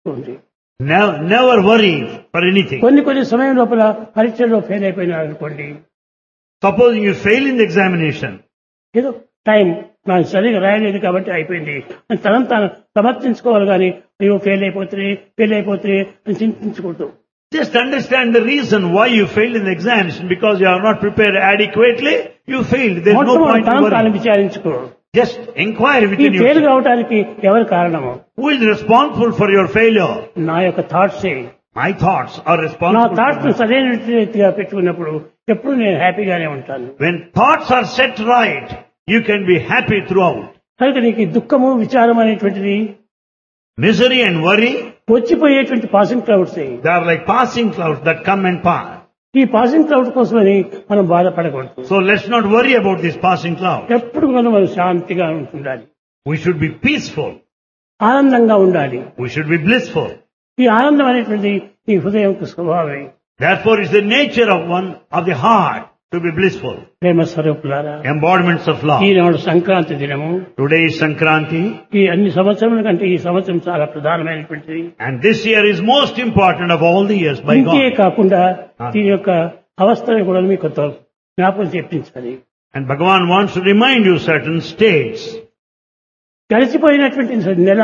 ఉంది Never, never worry for anything. కొన్ని కొన్ని సమయం లోపల పరీక్షల్లో ఫెయిల్ అయిపోయినారు అనుకోండి Supposing you fail in the examination, ఏదో టైం నాకు సరిగా రాయలేదు కాబట్టి అయిపోయింది అని తనను తాను సమర్థించుకోవాలి కానీ అయ్యో ఫెయిల్ అయిపోతుంది ఫెయిల్ అయిపోతుంది అని చింతించకూడదు just understand the reason why you failed in the examination because you are not prepared adequately. You failed. There is no మొట్టమొదటి point in తనను తాను worrying. విచారించుకో Just inquire ఈ within ఫెయిల్ you. కావడానికి ఎవరు కారణము Who is responsible for your failure? నా యొక్క థాట్స్ My thoughts are నా responsible. థాట్స్ For my- సరైన రీతిగా పెట్టుకున్నప్పుడు ఎప్పుడు నేను హ్యాపీగానే ఉంటాను when thoughts are set right, you can be happy throughout. కనుక నీకు ఈ దుఃఖము విచారం అనేటువంటిది Misery and worry, వచ్చిపోయేటువంటి passing clouds they are like passing clouds that come and pass. ఈ పాసింగ్ క్లౌడ్ కోసమని మనం బాధపడకూడదు So let's not worry about this passing cloud. ఎప్పుడు మనం మనం శాంతిగా ఉండాలి We should be peaceful. ఆనందంగా ఉండాలి We should be blissful. ఈ ఆనందం అనేటువంటిది ఈ హృదయం స్వభావమే Therefore, it's the nature of one of the heart to be blissful. ప్రేమ స్వరూపులారా Embodiments of love. ఈనాడు సంక్రాంతి దినము Today is Sankranti, ఈ అన్ని సంవత్సరముల కంటే ఈ సంవత్సరం చాలా ప్రధానమైనటువంటిది and this year is most important of all the years by ఇంతే God. కాకుండా Ah. దీని యొక్క అవస్థను కూడా మీకు కొంత జ్ఞాపకం చెప్పించాలి And Bhagavan wants to remind you certain states. గడిచిపోయినటువంటి నెల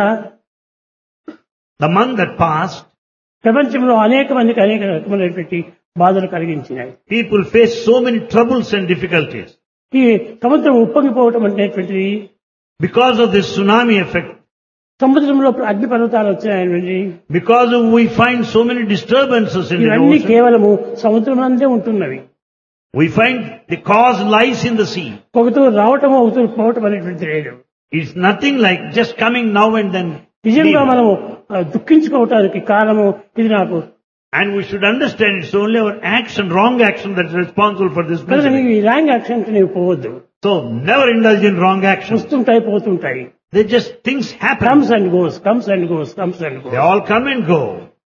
The month that passed, ప్రపంచంలో అనేక మందికి అనేక రకమైనటువంటి బాధలు కలిగించినాయి people faced so many troubles and difficulties. ఈ సముద్రం ఉప్పొంగిపోవటం అనేటువంటిది Because of this tsunami effect, సముద్రంలో అగ్ని పర్వతాలు వచ్చినాయని because of we find so many disturbances in the ఇవన్నీ ocean, కేవలము సముద్రం అందే ఉంటున్నవి we find the cause lies in the sea. ఒకతూ రావటం ఒకతూ పోవటం అనేటువంటిది లేదు It's nothing like just coming now and then. నిజంగా leaving. మనము ఆ, దుఃఖించుకోవటానికి కారణము ఇది నాకు And we should understand it's only our action, wrong action that is responsible for this కనుక misery. నీవు ఈ ర్యాంక్ యాక్షన్ కి నీవు పోవద్దు So never indulge in wrong actions. వస్తుంటాయి పోతుంటాయి They just, things happen. Comes and goes comes and goes comes and They goes all come and go.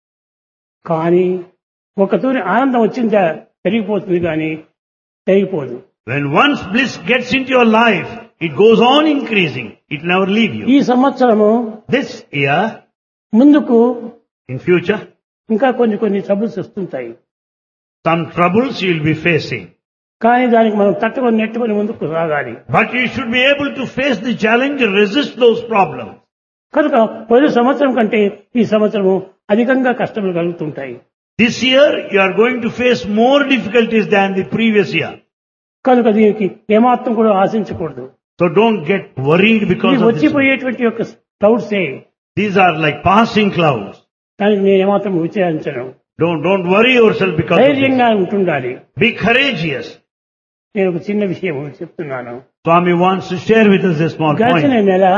కానీ ఒక తూరి ఆనందం వచ్చిందా పెరిగిపోతుంది కానీ పెరిగిపోదు When once bliss gets into your life, it goes on increasing. It will never leave ఈ you. సంవత్సరము This year, ముందుకు in future, ఇంకా కొన్ని కొన్ని ట్రబుల్స్ వస్తుంటాయి some troubles you will be facing. కానీ దానికి మనం తట్టుకొని నెట్టుకొని ముందుకు సాగాలి But you should be able to face the challenge and resist those problems. కనుక పోయిన సంవత్సరం కంటే ఈ సంవత్సరము అధికంగా కష్టములు కలుగుతుంటాయి This year, you are going to face more difficulties than the previous year. కనుక దీనికి ఏమాత్రం కూడా ఆశించకూడదు So don't get worried because ఇది of this. వచ్చిపోయేటువంటి యొక్క క్లౌడ్సే These are like passing clouds. దానికి నేను ఏమాత్రం విచారించను Don't, don't worry yourself because of this. ధైర్యంగా ఉంటుండాలి Be courageous. నేను ఒక చిన్న విషయం చెప్తున్నాను Swami wants to share with us a small గడిచిన point. నెల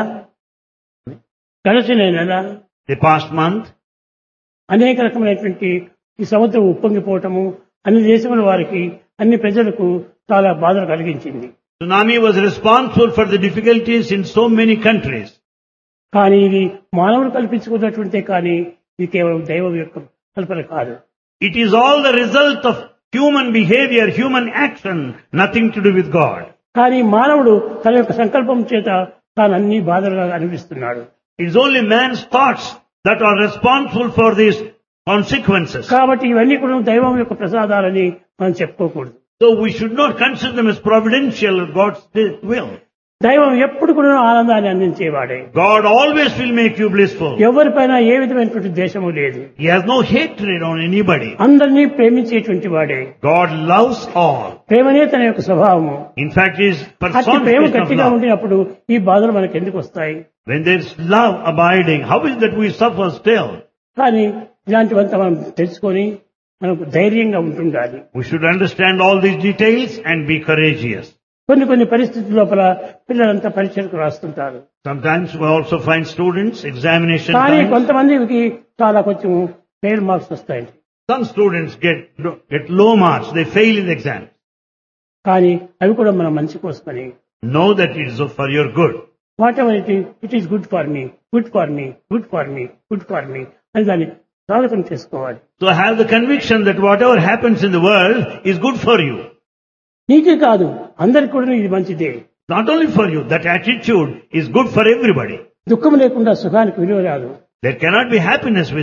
గడిచిన నెల The past month, అనేక రకమైనటువంటి ఈ సముద్రం ఉప్పొంగిపోవటము అన్ని దేశముల వారికి అన్ని ప్రజలకు చాలా బాధలు కలిగించింది tsunami was responsible for the difficulties in so many countries. కానీ ఇది మానవుడు కల్పించుకున్నటువంటిదే కానీ ఇది కేవలం దైవం యొక్క కల్పన కాదు It is all the result of human behavior, human action, nothing to do with God. కానీ మానవుడు తన యొక్క సంకల్పం చేత తాను అన్ని బాధలుగా అనిపిస్తున్నాడు It is only man's thoughts that are responsible for these consequences. కాబట్టి ఇవన్నీ కూడా దైవం యొక్క ప్రసాదాలని మనం చెప్పుకోకూడదు So we should not consider them as providential or God's will. దైవం ఎప్పుడు కూడా ఆనందాన్ని అందించేవాడే God always will make you blissful. ఎవరిపైన ఏ విధమైనటువంటి ద్వేషము లేదు He has no hatred on anybody. అందరినీ ప్రేమించేటువంటి వాడే God loves all. ప్రేమనే తన యొక్క స్వభావము In fact, He is అట్టి ప్రేమ personification of గట్టిగా love. ఉండినప్పుడు ఈ బాధలు మనకు ఎందుకు వస్తాయి When there is love abiding, how is that we suffer still? కానీ ఇలాంటివంతా మనం తెలుసుకొని మనకు ధైర్యంగా ఉంటుండాలి We should understand all these details and be courageous. కొన్ని కొన్ని పరిస్థితుల లోపల పిల్లలంతా పరీక్షలకు రాస్తుంటారు Sometimes we also find students, examination కానీ times. కొంతమందికి చాలా కొంచెం ఫెయిల్ మార్క్స్ వస్తాయి Some students get, get low marks, they fail in the exam. కానీ అవి కూడా మన మంచి కోసమని Know that it is for your good. Whatever it it is good for me good for me good for me good for me అని దాన్ని సాధకం చేసుకోవాలి So have the conviction that whatever happens in the world is good for you. నీకే కాదు అందరికి కూడా ఇది మంచిదే Not only for you, that attitude is good for everybody. దుఃఖం లేకుండా సుఖానికి విలువ రాదు There cannot be happiness